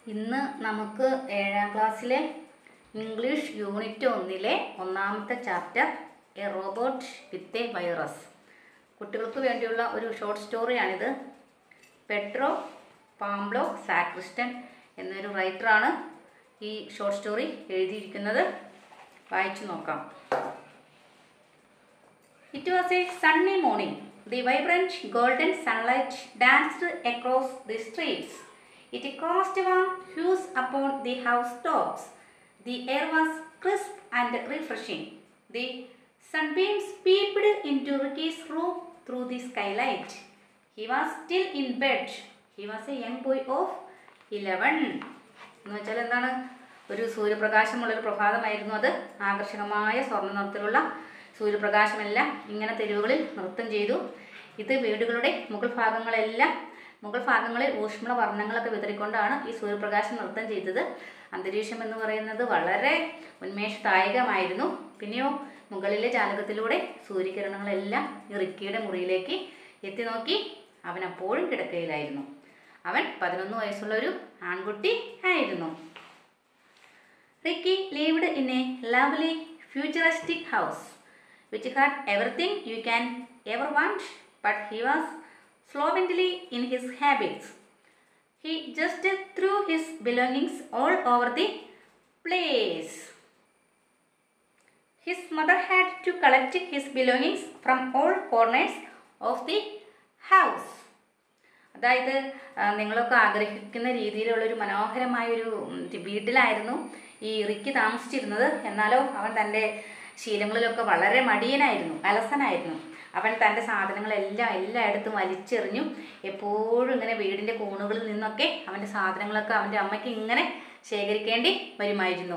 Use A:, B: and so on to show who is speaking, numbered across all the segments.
A: ഇന്ന് നമുക്ക് ഏഴാം ക്ലാസ്സിലെ ഇംഗ്ലീഷ് യൂണിറ്റ് ഒന്നിലെ ഒന്നാമത്തെ chapter a robot with a virus കുട്ടികൾക്ക് വേണ്ടിയുള്ള ഒരു ഷോർട്ട് സ്റ്റോറിയാണിത് പെട്രോ പാംബ്ലോ സാക്രിസ്റ്റൻ എന്നൊരു റൈറ്ററാണ് ഈ ഷോർട്ട് സ്റ്റോറി എഴുതിയിരിക്കുന്നത് വായിച്ചു നോക്കാം It was a sunny morning. The vibrant golden sunlight danced across the streets. It cast warm hues upon the housetops. The air was crisp and refreshing. The sunbeams peeped into Ricky's room through the skylight. He was still in bed. He was a young boy of 11. എന്ന് വെച്ചാൽ എന്താണ് ഒരു സൂര്യപ്രകാശമുള്ളൊരു പ്രഭാതമായിരുന്നു അത് ആകർഷകമായ സ്വർണ്ണ നിറത്തിലുള്ള സൂര്യപ്രകാശമെല്ലാം ഇങ്ങനെ തെരുവുകളിൽ നൃത്തം ചെയ്തു ഇത് വീടുകളുടെ മുകൾ ഭാഗങ്ങളെല്ലാം മുകൾ ഭാഗങ്ങളിൽ ഊഷ്മള വർണ്ണങ്ങളൊക്കെ വിതറിക്കൊണ്ടാണ് ഈ സൂര്യപ്രകാശം നൃത്തം ചെയ്തത് അന്തരീക്ഷം എന്ന് പറയുന്നത് വളരെ ഉന്മേഷദായകമായിരുന്നു പിന്നെയോ മുകളിലെ ജാലകത്തിലൂടെ സൂര്യകിരണങ്ങളെല്ലാം ഈ റിക്കിയുടെ മുറിയിലേക്ക് എത്തി നോക്കി അവൻ അപ്പോഴും കിടക്കയിലായിരുന്നു അവൻ പതിനൊന്ന് വയസ്സുള്ള ഒരു ആൺകുട്ടി ആയിരുന്നു Ricky lived in a lovely futuristic house which had everything you can ever want, but he was slovenly in his habits. He just threw his belongings all over the place. His mother had to collect his belongings from all corners of the house. അതായത് ആ, നിങ്ങളൊക്കെ ആഗ്രഹിക്കുന്ന രീതിയിലുള്ളൊരു മനോഹരമായൊരു ഉം, വീട്ടിലായിരുന്നു ഈ Ricky താമസിച്ചിരുന്നത് എന്നാലോ അവൻ തൻ്റെ ശീലങ്ങളിലൊക്കെ വളരെ മടിയനായിരുന്നു അലസനായിരുന്നു അവൻ തൻ്റെ സാധനങ്ങളെല്ലാം എല്ലായിടത്തും വലിച്ചെറിഞ്ഞു എപ്പോഴും ഇങ്ങനെ വീടിൻ്റെ കോണുകളിൽ നിന്നൊക്കെ അവൻ്റെ സാധനങ്ങളൊക്കെ അവൻ്റെ അമ്മയ്ക്ക് ഇങ്ങനെ ശേഖരിക്കേണ്ടി വരുമായിരുന്നു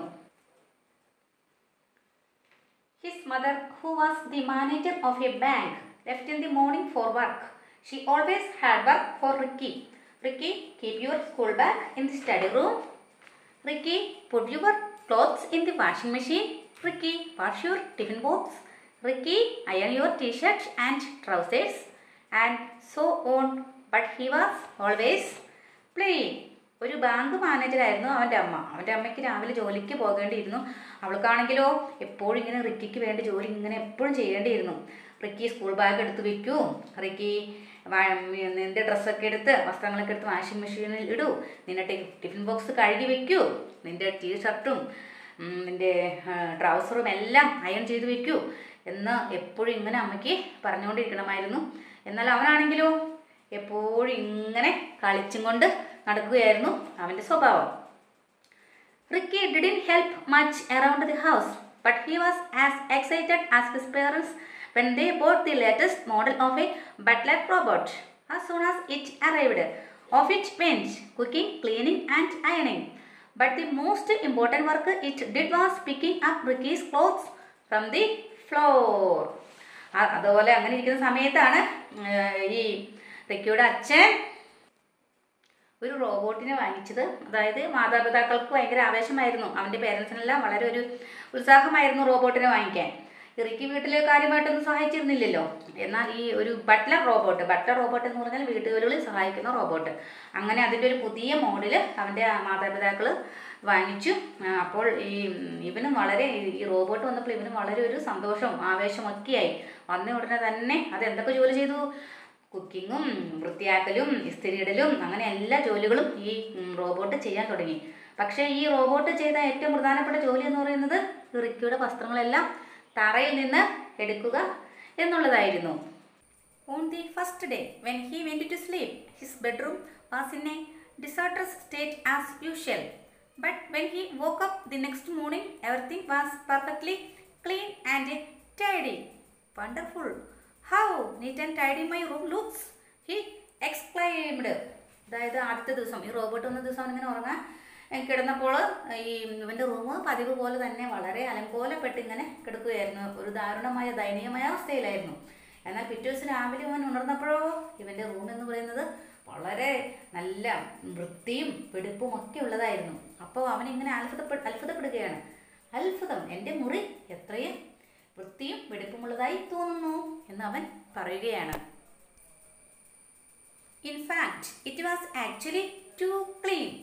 A: His mother, who was the manager of a bank, left in the morning for work. She always had work for Ricky. Ricky, keep your school bag in the study room. Ricky, put your clothes in the washing machine. Ricky, wash your tiffin box. Ricky, iron your t-shirt and trousers. And so on. But he was always playing. ഒരു bank മാനേജറായിരുന്നു അവൻ്റെ അമ്മ അവൻ്റെ അമ്മയ്ക്ക് രാവിലെ ജോലിക്ക് പോകേണ്ടിയിരുന്നു അവൾക്കാണെങ്കിലോ എപ്പോഴും ഇങ്ങനെ റിക്കിക്ക് വേണ്ടി ജോലി ഇങ്ങനെ എപ്പോഴും ചെയ്യേണ്ടിയിരുന്നു റിക്കി സ്കൂൾ ബാഗ് എടുത്ത് വെക്കൂ റിക്കി വാ- നിന്റെ ഡ്രസ്സൊക്കെ എടുത്ത് വസ്ത്രങ്ങളൊക്കെ എടുത്ത് വാഷിംഗ് മെഷീനിൽ ഇടൂ നിന്റെ ടി- ടിഫിൻ ബോക്സ് കഴുകി വെക്കൂ നിന്റെ ടീ ഷർട്ടും ഉം, നിന്റെ ട്രൗസറും എല്ലാം അയൺ ചെയ്ത് വെക്കൂ എന്ന് എപ്പോഴും ഇങ്ങനെ അമ്മയ്ക്ക് പറഞ്ഞുകൊണ്ടിരിക്കണമായിരുന്നു എന്നാൽ അവനാണെങ്കിലോ എപ്പോഴും ഇങ്ങനെ കളിച്ചും കൊണ്ട് നടക്കുകയായിരുന്നു അവൻ്റെ സ്വഭാവം Ricky didn't help much around the house, but he was as excited as his parents when they bought the latest model of a butler robot. As soon as it arrived, off it went, cooking, cleaning, and ironing. But the most important work it did was picking up Ricky's clothes from the floor. അ- അതുപോലെ അങ്ങനെ ഇരിക്കുന്ന സമയത്താണ് ഏർ, ഈ റിക്കിയുടെ അച്ഛൻ ഒരു റോബോട്ടിനെ വാങ്ങിച്ചത് അതായത് മാതാപിതാക്കൾക്ക് ഭയങ്കര ആവേശമായിരുന്നു അവൻ്റെ പേരൻസിനെല്ലാം വളരെ ഒരു ഉത്സാഹമായിരുന്നു റോബോട്ടിനെ വാങ്ങിക്കാൻ ഇറിക്ക് വീട്ടിൽ കാര്യമായിട്ടൊന്നും സഹായിച്ചിരുന്നില്ലല്ലോ എന്നാൽ ഈ ഒരു ബട്ട്ലർ റോബോട്ട് ബട്ട്ലർ റോബോട്ട് എന്ന് പറഞ്ഞാൽ വീട്ടുജോലികളിൽ സഹായിക്കുന്ന റോബോട്ട് അങ്ങനെ അതിൻ്റെ ഒരു പുതിയ മോഡല് അവൻ്റെ മാതാപിതാക്കൾ വാങ്ങിച്ചു ആ, അപ്പോൾ ഈ ഇവനും വളരെ ഈ റോബോട്ട് വന്നപ്പോൾ ഇവനും വളരെ ഒരു സന്തോഷവും ആവേശവും ഒക്കെയായി വന്ന ഉടനെ തന്നെ അത് എന്തൊക്കെ ജോലി ചെയ്തു കുക്കിങ്ങും വൃത്തിയാക്കലും ഇസ്തിരിയിടലും അങ്ങനെ എല്ലാ ജോലികളും ഈ ഉം, റോബോട്ട് ചെയ്യാൻ തുടങ്ങി പക്ഷേ ഈ റോബോട്ട് ചെയ്ത ഏറ്റവും പ്രധാനപ്പെട്ട ജോലി എന്ന് പറയുന്നത് ഈ റിക്കിയുടെ വസ്ത്രങ്ങളെല്ലാം തറയിൽ നിന്ന് എടുക്കുക എന്നുള്ളതായിരുന്നു on the first day when he went to sleep his bedroom was in a disorder state as usual but when he woke up the next morning everything was perfectly clean and tidy wonderful how neat and tidy my room looks he exclaimed അതായത് ആദ്യത്തെ ദിവസം ഈ robot വന്ന ദിവസം അവനിങ്ങനെ ഉറങ്ങാൻ ഏ, കിടന്നപ്പോൾ ഈ ഇവൻ്റെ റൂം പതിവ് പോലെ തന്നെ വളരെ അലങ്കോലപ്പെട്ട് ഇങ്ങനെ കിടക്കുകയായിരുന്നു ഒരു ദാരുണമായ ദയനീയമായ അവസ്ഥയിലായിരുന്നു എന്നാൽ പിറ്റേ ദിവസം രാവിലെ അവൻ ഉണർന്നപ്പോഴോ ഇവൻ്റെ റൂം എന്ന് പറയുന്നത് വളരെ നല്ല വൃത്തിയും വെടുപ്പും ഒക്കെ ഉള്ളതായിരുന്നു അപ്പോൾ അവൻ ഇങ്ങനെ അത്ഭുതപ്പെ അത്ഭുതപ്പെടുകയാണ് അത്ഭുതം എൻ്റെ മുറി എത്രയും വൃത്തിയും വെടുപ്പുമുള്ളതായി തോന്നുന്നു എന്ന് അവൻ പറയുകയാണ് In fact, it was actually too clean.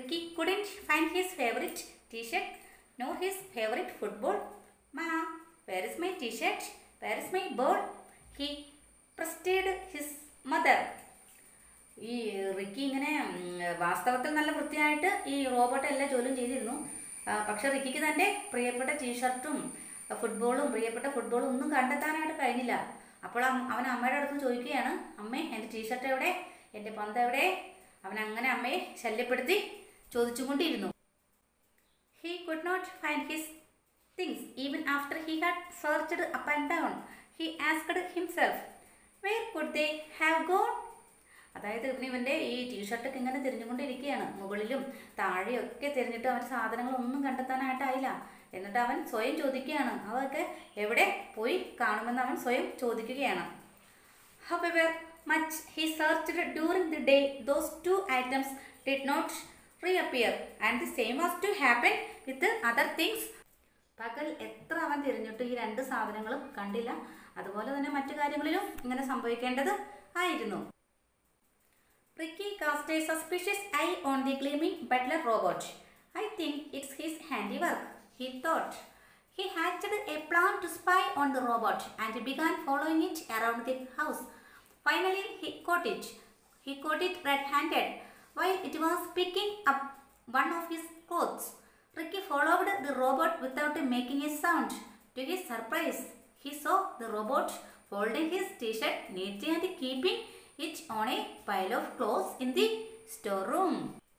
A: Ricky couldn't find his favorite t-shirt nor his favorite football. Ma, where is my t-shirt? Where is my ball? He pestered his mother. ഈ റിക്കി ഇങ്ങനെ ഉം, വാസ്തവത്തിൽ നല്ല വൃത്തിയായിട്ട് ഈ robot എല്ലാ ജോലിയും ചെയ്തിരുന്നു ആ, പക്ഷെ റിക്കിക്ക് തൻ്റെ പ്രിയപ്പെട്ട ടീഷർട്ടും ഫുട്ബോളും പ്രിയപ്പെട്ട ഫുട്ബോളും ഒന്നും കണ്ടെത്താനായിട്ട് കഴിഞ്ഞില്ല അപ്പോൾ അം- അവൻ അമ്മയുടെ അടുത്ത് ചോദിക്കുകയാണ് അമ്മേ എൻ്റെ ടീഷർട്ട് എവിടെ എൻ്റെ പന്ത് എവിടെ അവൻ അങ്ങനെ അമ്മയെ ശല്യപ്പെടുത്തി ചോദിച്ചുകൊണ്ടിരുന്നു He could not find his things even after he had searched up and down. He asked himself, where could they have gone? അതായത് ഇവന് ഇവൻ്റെ ഈ ടീഷർട്ടൊക്കെ ഇങ്ങനെ തിരിഞ്ഞുകൊണ്ടിരിക്കുകയാണ് മുകളിലും താഴെയൊക്കെ തിരിഞ്ഞിട്ട് അവൻ സാധനങ്ങളൊന്നും കണ്ടെത്താനായിട്ടായില്ല എന്നിട്ട് അവൻ സ്വയം ചോദിക്കുകയാണ് അതൊക്കെ എവിടെ പോയി കാണുമെന്ന് അവൻ സ്വയം ചോദിക്കുകയാണ് However much he searched during the day, those two items did not reappear, and the same was to happen with the other things. പകൽ എത്ര അവൻ തിരിഞ്ഞിട്ട് ഈ രണ്ട് സാധനങ്ങളും കണ്ടില്ല അതുപോലെ തന്നെ മറ്റു കാര്യങ്ങളിലും ഇങ്ങനെ സംഭവിക്കേണ്ടത് ആയിരുന്നു Ricky cast a suspicious eye on the gleaming butler robot. I think it's his handiwork, he thought. He hatched a plan to spy on the robot and began following it around the house. Finally, he caught it. He caught it red-handed while it was picking up one of his clothes. Ricky followed the robot without making a sound. To his surprise, he saw the robot folding his t-shirt neatly and keeping it on a pile of clothes in the storeroom.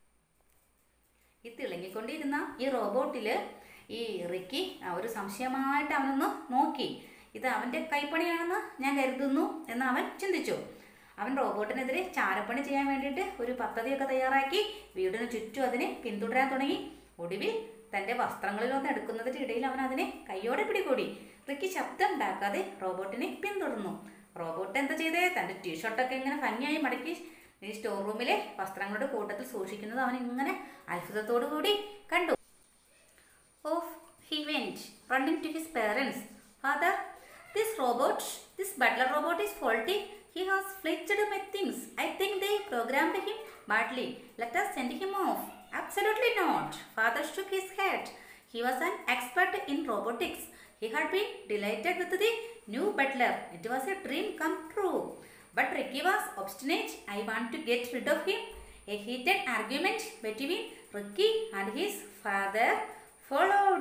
A: ഈ തിളങ്ങിക്കൊണ്ടിരുന്ന ഈ റോബോട്ടിൽ ഈ Ricky ആ ഒരു സംശയമായിട്ട് അവനൊന്ന് നോക്കി ഇത് അവൻ്റെ കൈപ്പണിയാണെന്ന് ഞാൻ കരുതുന്നു എന്ന് അവൻ ചിന്തിച്ചു അവൻ റോബോട്ടിനെതിരെ ചാരപ്പണി ചെയ്യാൻ വേണ്ടിയിട്ട് ഒരു പദ്ധതിയൊക്കെ തയ്യാറാക്കി വീടിന് ചുറ്റും അതിനെ പിന്തുടരാൻ തുടങ്ങി ഒടുവിൽ തൻ്റെ വസ്ത്രങ്ങളിലൊന്ന് എടുക്കുന്നതിൻ്റെ ഇടയിൽ അവൻ അതിനെ കൈയോടെ പിടികൂടി റിക്കി ശബ്ദം ഉണ്ടാക്കാതെ റോബോട്ടിനെ പിന്തുടർന്നു റോബോട്ട് എന്താ ചെയ്തേ തൻ്റെ ടീഷർട്ടൊക്കെ ഇങ്ങനെ ഭംഗിയായി മടക്കി ഈ സ്റ്റോർ റൂമിലെ വസ്ത്രങ്ങളുടെ കൂട്ടത്തിൽ സൂക്ഷിക്കുന്നത് അവൻ ഇങ്ങനെ അത്ഭുതത്തോടു കൂടി കണ്ടു Off he went, running to his parents. Father, this robot, this butler robot is faulty. He has fletched my things. I think they programmed him badly. Let us send him off. Absolutely not. Father shook his head. He was an expert in robotics. He had been delighted with the new butler. It was a dream come true. But Ricky was obstinate. I want to get rid of him. A heated argument between Ricky and his father followed.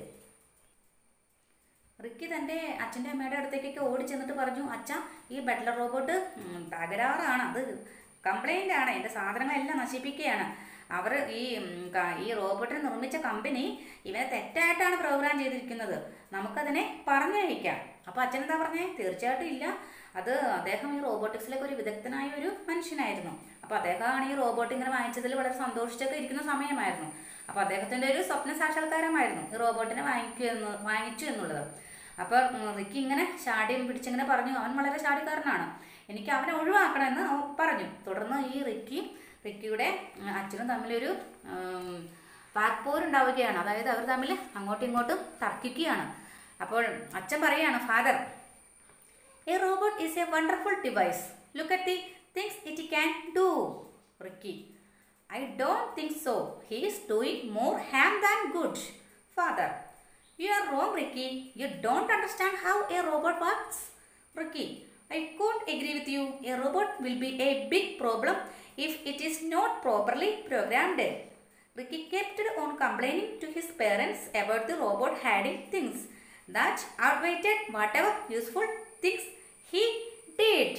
A: Ricky തൻ്റെ അച്ഛൻ്റെ അമ്മയുടെ അടുത്തേക്കൊക്കെ ഓടി ചെന്നിട്ട് പറഞ്ഞു അച്ഛ ഈ butler robot ഉം, തകരാറാണ് അത് കംപ്ലൈൻ്റ് ആണ് എൻ്റെ സാധനങ്ങളെല്ലാം നശിപ്പിക്കുകയാണ് അവർ ഈ ഉം, ക- ഈ റോബോട്ടിനെ നിർമ്മിച്ച കമ്പനി ഇവനെ തെറ്റായിട്ടാണ് പ്രോഗ്രാം ചെയ്തിരിക്കുന്നത് നമുക്കതിനെ പറഞ്ഞയക്കാം അപ്പോൾ അച്ഛൻ എന്താ പറഞ്ഞേ തീർച്ചയായിട്ടും ഇല്ല അത് അദ്ദേഹം ഈ റോബോട്ടിക്സിലൊക്കെ ഒരു വിദഗ്ധനായ ഒരു മനുഷ്യനായിരുന്നു അപ്പോൾ അദ്ദേഹമാണ് ഈ റോബോട്ട് ഇങ്ങനെ വാങ്ങിച്ചതിൽ വളരെ സന്തോഷിച്ചൊക്കെ ഇരിക്കുന്ന സമയമായിരുന്നു അപ്പോൾ അദ്ദേഹത്തിൻ്റെ ഒരു സ്വപ്ന സാക്ഷാത്കാരമായിരുന്നു ഈ റോബോട്ടിനെ വാങ്ങിക്കു എന്ന് വാങ്ങിച്ചു എന്നുള്ളത് അപ്പോൾ ഉം, റിക്കി ഇങ്ങനെ ചാടിയും പിടിച്ചിങ്ങനെ പറഞ്ഞു അവൻ വളരെ ചാടിക്കാരനാണ് എനിക്ക് അവനെ ഒഴിവാക്കണമെന്ന് അവൻ പറഞ്ഞു തുടർന്ന് ഈ റിക്കിയും റിക്കിയുടെ ഉം, അച്ഛനും തമ്മിലൊരു ഉം, വാക്പോരുണ്ടാവുകയാണ് അതായത് അവർ തമ്മിൽ അങ്ങോട്ടും ഇങ്ങോട്ടും തർക്കിക്കുകയാണ് അപ്പോൾ അച്ഛൻ പറയാണ് father A robot is a wonderful device. Look at the things it can do. Ricky. I don't think so. He is doing more harm than good. Father. You are wrong, Ricky. You don't understand how a robot works. Ricky. I couldn't agree with you. A robot will be a big problem if it is not properly programmed. Ricky kept on complaining to his parents about the robot hiding things that outweighed whatever useful things he did.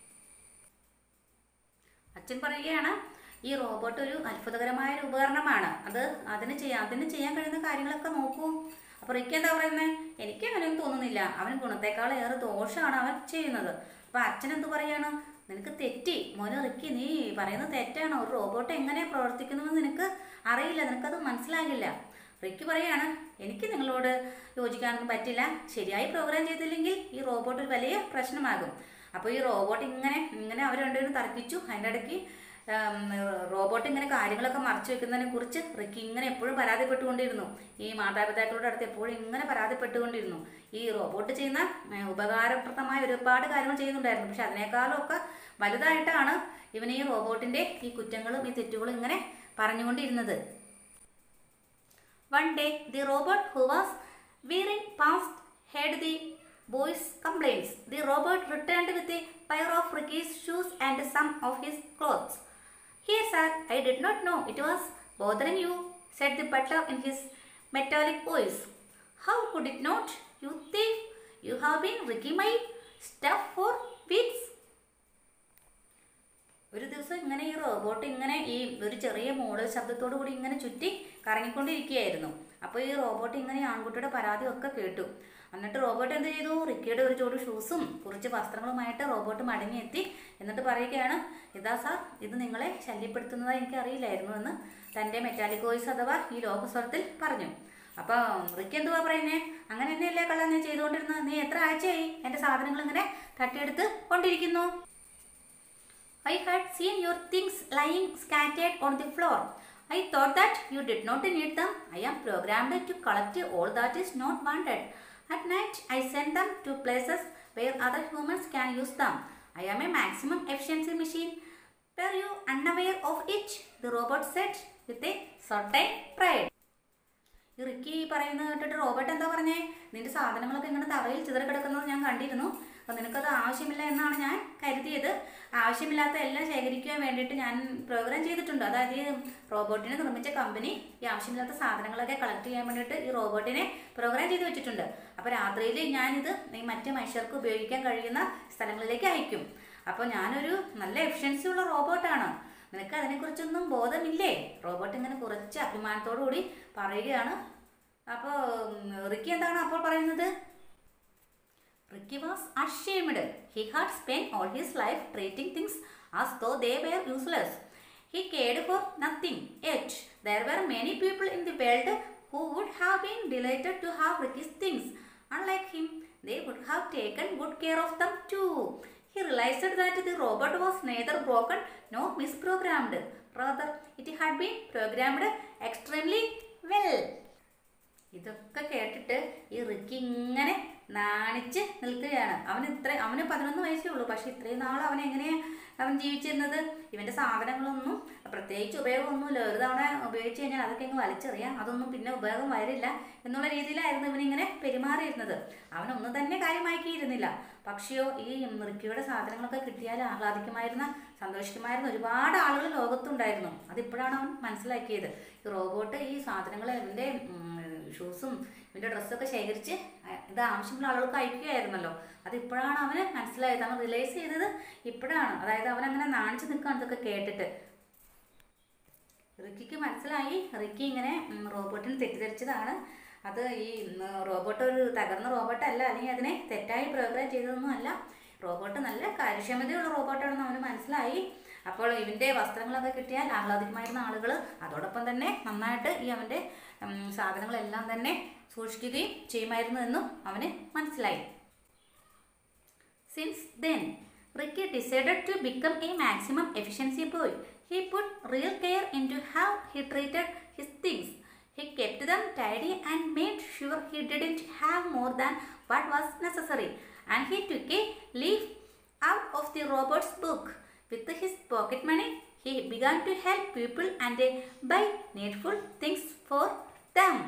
A: അച്ഛൻ പറയുകയാണ് ഈ robot ഒരു അത്ഭുതകരമായ ഒരു ഉപകരണമാണ് അത് അതിന് ചെയ്യാൻ അതിന് ചെയ്യാൻ കഴിയുന്ന കാര്യങ്ങളൊക്കെ നോക്കൂ അപ്പോൾ റിക്കി എന്താ പറയുന്നത് എനിക്ക് അങ്ങനെയൊന്നും തോന്നുന്നില്ല അവന് ഗുണത്തെക്കാൾ ഏറെ ദോഷമാണ് അവൻ ചെയ്യുന്നത് അപ്പോൾ അച്ഛൻ എന്ത് പറയാണ് നിനക്ക് തെറ്റി മോനെ റിക്കി നീ പറയുന്നത് തെറ്റാണ് ഒരു റോബോട്ട് എങ്ങനെ പ്രവർത്തിക്കുന്നുവെന്ന് നിനക്ക് അറിയില്ല നിനക്കത് മനസ്സിലാകില്ല റിക്കി പറയാണ് എനിക്ക് നിങ്ങളോട് യോജിക്കാനൊന്നും പറ്റില്ല ശരിയായി പ്രോഗ്രാം ചെയ്തില്ലെങ്കിൽ ഈ റോബോട്ട് ഒരു വലിയ പ്രശ്നമാകും അപ്പോൾ ഈ റോബോട്ട് ഇങ്ങനെ ഇങ്ങനെ അവർ രണ്ടുപേരും തർക്കിച്ചു അതിൻ്റെ ഇടയ്ക്ക് ഉം, റോബോട്ട് ഇങ്ങനെ കാര്യങ്ങളൊക്കെ മറച്ചു വെക്കുന്നതിനെ കുറിച്ച് റിക്കി ഇങ്ങനെ എപ്പോഴും പരാതിപ്പെട്ടുകൊണ്ടിരുന്നു ഈ മാതാപിതാക്കളുടെ അടുത്ത് എപ്പോഴും ഇങ്ങനെ പരാതിപ്പെട്ടുകൊണ്ടിരുന്നു ഈ റോബോട്ട് ചെയ്യുന്ന ഉം, ഉപകാരപ്രദമായ ഒരുപാട് കാര്യങ്ങൾ ചെയ്യുന്നുണ്ടായിരുന്നു പക്ഷെ അതിനേക്കാളും ഒക്കെ വലുതായിട്ടാണ് ഇവൻ ഈ റോബോട്ടിന്റെ ഈ കുറ്റങ്ങളും ഈ തെറ്റുകളും ഇങ്ങനെ പറഞ്ഞുകൊണ്ടിരുന്നത് One day, the robot who was wearing past heard the boy's complaints. The robot returned with a pair of Ricky's shoes and some of his clothes. Here, sir, I did not know it was bothering you, said the butler in his metallic voice. How could it not? You thief! You have been Ricky my stuff for weeks. ഒരു ദിവസം ഇങ്ങനെ ഈ robot ഇങ്ങനെ ഈ ഒരു ചെറിയ model ശബ്ദത്തോടു കൂടി ഇങ്ങനെ ചുറ്റി കറങ്ങിക്കൊണ്ടിരിക്കുകയായിരുന്നു അപ്പോൾ ഈ റോബോട്ട് ഇങ്ങനെ ഈ ആൺകുട്ടിയുടെ പരാതി ഒക്കെ കേട്ടു എന്നിട്ട് റോബോട്ട് എന്ത് ചെയ്തു റിക്കിയുടെ ഒരു ജോഡി ഷൂസും കുറച്ച് വസ്ത്രങ്ങളുമായിട്ട് റോബോട്ട് മടങ്ങിയെത്തി എന്നിട്ട് പറയുകയാണ് ഇതാ സാർ ഇത് നിങ്ങളെ ശല്യപ്പെടുത്തുന്നതായി എനിക്ക് അറിയില്ലായിരുന്നു എന്ന് തൻ്റെ മെറ്റാലിക് വോയിസ് അഥവാ ഈ ലോകസ്വരത്തിൽ പറഞ്ഞു അപ്പോൾ റിക്ക് എന്തുവാ പറയുന്നേ അങ്ങനെ തന്നെയല്ലേ കള്ള നീ ചെയ്തുകൊണ്ടിരുന്നത് നീ എത്ര ആഴ്ചയായി എൻ്റെ സാധനങ്ങൾ ഇങ്ങനെ തട്ടിയെടുത്ത് കൊണ്ടിരിക്കുന്നു I had seen your things lying scattered on the floor. I thought that you did not need them. I am programmed to collect all that is not wanted. At night, I send them to places where other humans can use them. I am a maximum efficiency machine. Were you unaware of it? The robot said with a certain pride. ഈ Ricky പറയുന്നത് കേട്ടിട്ട് Robert എന്താ പറഞ്ഞേ നിന്റെ സാധനങ്ങളൊക്കെ ഇങ്ങനെ തറയിൽ ചിതറി കിടക്കുന്നത് ഞാൻ കണ്ടിരുന്നു അപ്പം നിനക്കത് ആവശ്യമില്ല എന്നാണ് ഞാൻ കരുതിയത് ആവശ്യമില്ലാത്ത എല്ലാം ശേഖരിക്കുവാൻ വേണ്ടിയിട്ട് ഞാൻ പ്രോഗ്രാം ചെയ്തിട്ടുണ്ട് അതായത് ഈ റോബോട്ടിനെ നിർമ്മിച്ച കമ്പനി ഈ ആവശ്യമില്ലാത്ത സാധനങ്ങളൊക്കെ കളക്ട് ചെയ്യാൻ വേണ്ടിയിട്ട് ഈ റോബോട്ടിനെ പ്രോഗ്രാം ചെയ്ത് വെച്ചിട്ടുണ്ട് അപ്പോൾ രാത്രിയിൽ ഞാനിത് ഈ മറ്റ് മനുഷ്യർക്ക് ഉപയോഗിക്കാൻ കഴിയുന്ന സ്ഥലങ്ങളിലേക്ക് അയക്കും അപ്പോൾ ഞാനൊരു നല്ല എഫിഷ്യൻസി ഉള്ള റോബോട്ടാണ് നിനക്ക് അതിനെക്കുറിച്ചൊന്നും ബോധമില്ലേ റോബോട്ട് ഇങ്ങനെ കുറച്ച് അഭിമാനത്തോടു കൂടി പറയുകയാണ് അപ്പോൾ റിക്കി എന്താണ് അപ്പോൾ പറയുന്നത് Ricky was ashamed he had spend all his life treating things as though they were useless he cared for nothing yet there were many people in the world who would have been delighted to have Ricky's things unlike him they would have taken good care of them too. He realized that the robot was neither broken nor misprogrammed. Rather, it had been programmed extremely well. ഇതൊക്കെ കേട്ടിട്ട് ഈ Ricky ഇങ്ങനെ നാണിച്ച് നിൽക്കുകയാണ് അവൻ ഇത്ര അവന് പതിനൊന്ന് വയസ്സേ ഉള്ളൂ പക്ഷെ ഇത്രയും നാൾ അവൻ എങ്ങനെയാ അവൻ ജീവിച്ചിരുന്നത് ഇവന്റെ സാധനങ്ങളൊന്നും പ്രത്യേകിച്ച് ഉപയോഗമൊന്നുമില്ല ഒരു തവണ ഉപയോഗിച്ച് കഴിഞ്ഞാൽ അതൊക്കെ അങ്ങ് വലിച്ചെറിയാം അതൊന്നും പിന്നെ ഉപയോഗം വരില്ല എന്നുള്ള രീതിയിലായിരുന്നു ഇവനിങ്ങനെ പെരുമാറിയിരുന്നത് അവനൊന്നും തന്നെ കാര്യമാക്കിയിരുന്നില്ല പക്ഷെയോ ഈ റിക്കിയുടെ സാധനങ്ങളൊക്കെ കിട്ടിയാൽ ആഹ്ലാദിക്കുമായിരുന്ന സന്തോഷിക്കുമായിരുന്ന ഒരുപാട് ആളുകൾ ലോകത്തുണ്ടായിരുന്നു അതിപ്പോഴാണ് അവൻ മനസ്സിലാക്കിയത് ഈ റോബോട്ട് ഈ സാധനങ്ങൾ ഇവൻ്റെ ഷൂസും ഇവൻ്റെ ഡ്രസ്സൊക്കെ ശേഖരിച്ച് അ- ഇത് ആവശ്യമുള്ള ആളുകൾക്ക് അയക്കുകയായിരുന്നല്ലോ അതിപ്പോഴാണ് അവന് മനസ്സിലായത് അവൻ റിലൈസ് ചെയ്തത് ഇപ്പോഴാണ് അതായത് അവൻ അങ്ങനെ നാണിച്ച് നിൽക്കുകയാണ് ഇതൊക്കെ കേട്ടിട്ട് റിക്കിക്ക് മനസ്സിലായി റിക്കി ഇങ്ങനെ ഉം, റോബോട്ടിനെ തെറ്റിദ്ധരിച്ചതാണ് അത് ഈ ഉം, റോബോട്ട് ഒരു തകർന്ന റോബോട്ട് അല്ല അല്ലെങ്കിൽ അതിനെ തെറ്റായി പ്രോഗ്രാം ചെയ്തതൊന്നും അല്ല റോബോട്ട് നല്ല കാര്യക്ഷമതയുള്ള റോബോട്ടാണെന്ന് അവന് മനസ്സിലായി അപ്പോൾ ഇവൻ്റെ വസ്ത്രങ്ങളൊക്കെ കിട്ടിയാൽ ആഹ്ലാദിക്കുമായിരുന്ന ആളുകൾ അതോടൊപ്പം തന്നെ നന്നായിട്ട് ഈ അവൻ്റെ ഉം, സാധനങ്ങളെല്ലാം തന്നെ സൂക്ഷിക്കുകയും ചെയ്യുമായിരുന്നു എന്നും അവന് മനസ്സിലായി Since then, Ricky decided to become a maximum efficiency boy. He put real care into how he treated his things. He kept them tidy and made sure he didn't have more than what was necessary. And he took a leaf out of the robot's book. With his pocket money, he began to help people and uh, buy needful things for them.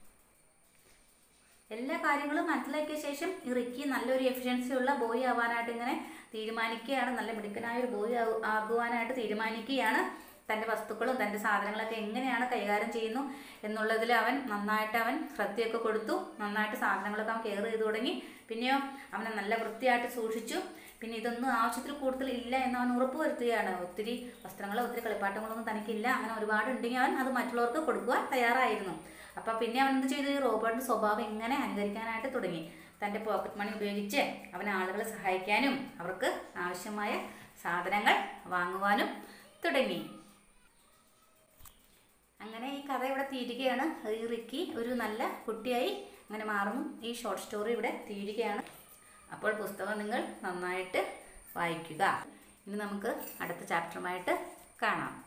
A: എല്ലാ കാര്യങ്ങളും മനസ്സിലാക്കിയ ശേഷം ഈ Ricky നല്ലൊരു efficiency ഉള്ള boy ആവാനായിട്ട് ഇങ്ങനെ തീരുമാനിക്കുകയാണ് നല്ല മിടുക്കനായ ഒരു ബോയ് ആകുവാനായിട്ട് തീരുമാനിക്കുകയാണ് തൻ്റെ വസ്തുക്കളും തൻ്റെ സാധനങ്ങളൊക്കെ എങ്ങനെയാണ് കൈകാര്യം ചെയ്യുന്നു എന്നുള്ളതിൽ അവൻ നന്നായിട്ട് അവൻ ശ്രദ്ധയൊക്കെ കൊടുത്തു നന്നായിട്ട് സാധനങ്ങളൊക്കെ അവൻ കെയർ ചെയ്തു തുടങ്ങി പിന്നെയോ അവനെ നല്ല വൃത്തിയായിട്ട് സൂക്ഷിച്ചു പിന്നെ ഇതൊന്നും ആവശ്യത്തിൽ കൂടുതൽ ഇല്ല എന്ന് അവൻ ഉറപ്പ് വരുത്തുകയാണ് ഒത്തിരി വസ്ത്രങ്ങളോ ഒത്തിരി കളിപ്പാട്ടങ്ങളൊന്നും തനിക്കില്ല അങ്ങനെ ഒരുപാട് ഉണ്ടെങ്കിൽ അവൻ അത് മറ്റുള്ളവർക്ക് കൊടുക്കുവാൻ തയ്യാറായിരുന്നു അപ്പം പിന്നെ അവൻ എന്ത് ചെയ്തു ഈ റോബോട്ടിന്റെ സ്വഭാവം എങ്ങനെ അനുകരിക്കാനായിട്ട് തുടങ്ങി തൻ്റെ പോക്കറ്റ് മണി ഉപയോഗിച്ച് അവൻ ആളുകളെ സഹായിക്കാനും അവർക്ക് ആവശ്യമായ സാധനങ്ങൾ വാങ്ങുവാനും തുടങ്ങി അങ്ങനെ ഈ കഥ ഇവിടെ തീരുകയാണ് ഈ റിക്കി ഒരു നല്ല കുട്ടിയായി അങ്ങനെ മാറുന്നു ഈ ഷോർട്ട് സ്റ്റോറി ഇവിടെ തീരുകയാണ് അപ്പോൾ പുസ്തകം നിങ്ങൾ നന്നായിട്ട് വായിക്കുക ഇനി നമുക്ക് അടുത്ത ചാപ്റ്ററുമായിട്ട് കാണാം